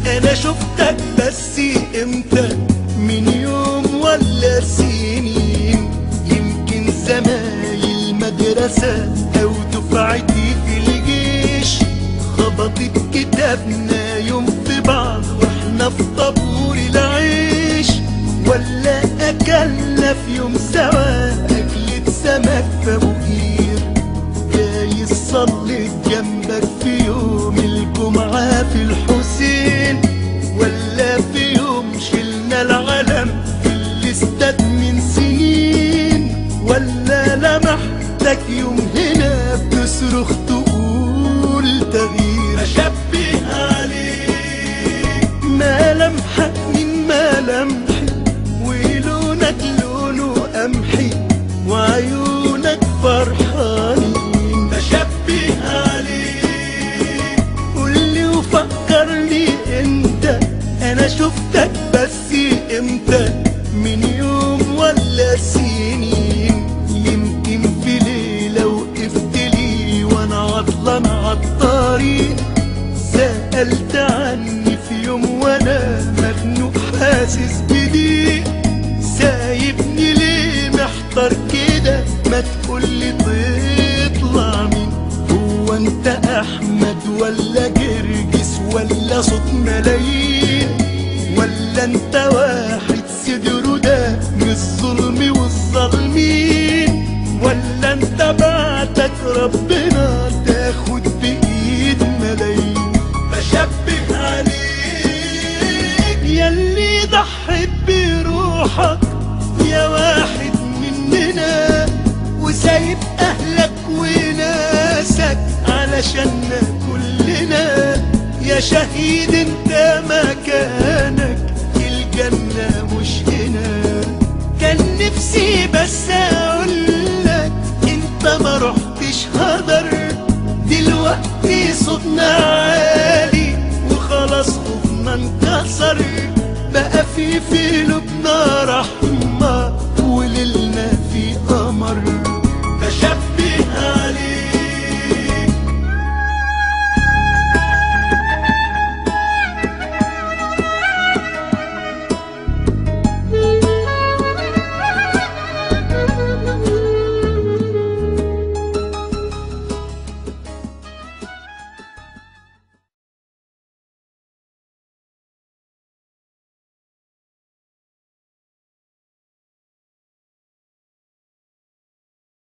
انا شفتك بس امتى من يوم ولا سنين يمكن زمايل مدرسة او دفعتي في الجيش خبطت كتابنا يوم في بعض واحنا في طابور العيش ولا اكلنا في يوم سوا اكلة سمك في ابو قير جايز صليت جنبك في يوم الجمعة في الحسين ولا في يوم شلنا العلم في الاستاد من سنين ولا لمحتك يوم هنا بتصرخ تقول تغيير أشبه عليك ملامحك من ملامحي ولونك لونه قمحي وعيونك فرحانين بشبه عليك قولي وفكرني انت انا شفتك بس امتى من يوم ولا سنين يمكن في ليلة وقفت لي وانا عطلان عالطريق سألت عني في يوم وانا مخنوق حاسس بضيق سايبني ليه محتار كده ما تقولي تطلع مين هو انت احمد ولا جرجس ولا صوت ملايين ولا انت واحد صدره ده من الظلم والظالمين ولا انت بعتك ربنا تاخد بايد ملايين بشبه عليك ياللي ضحت بروحك يا واحد مننا وسايب اهلك وناسك علشاننا كلنا يا شهيد انت مكانك الجنة مش هنا كان نفسي بس اقولك انت ما رحتش هدر دلوقتي صوتنا عالي وخلاص خوفنا انكسر بقى في في قلوبنا رحمة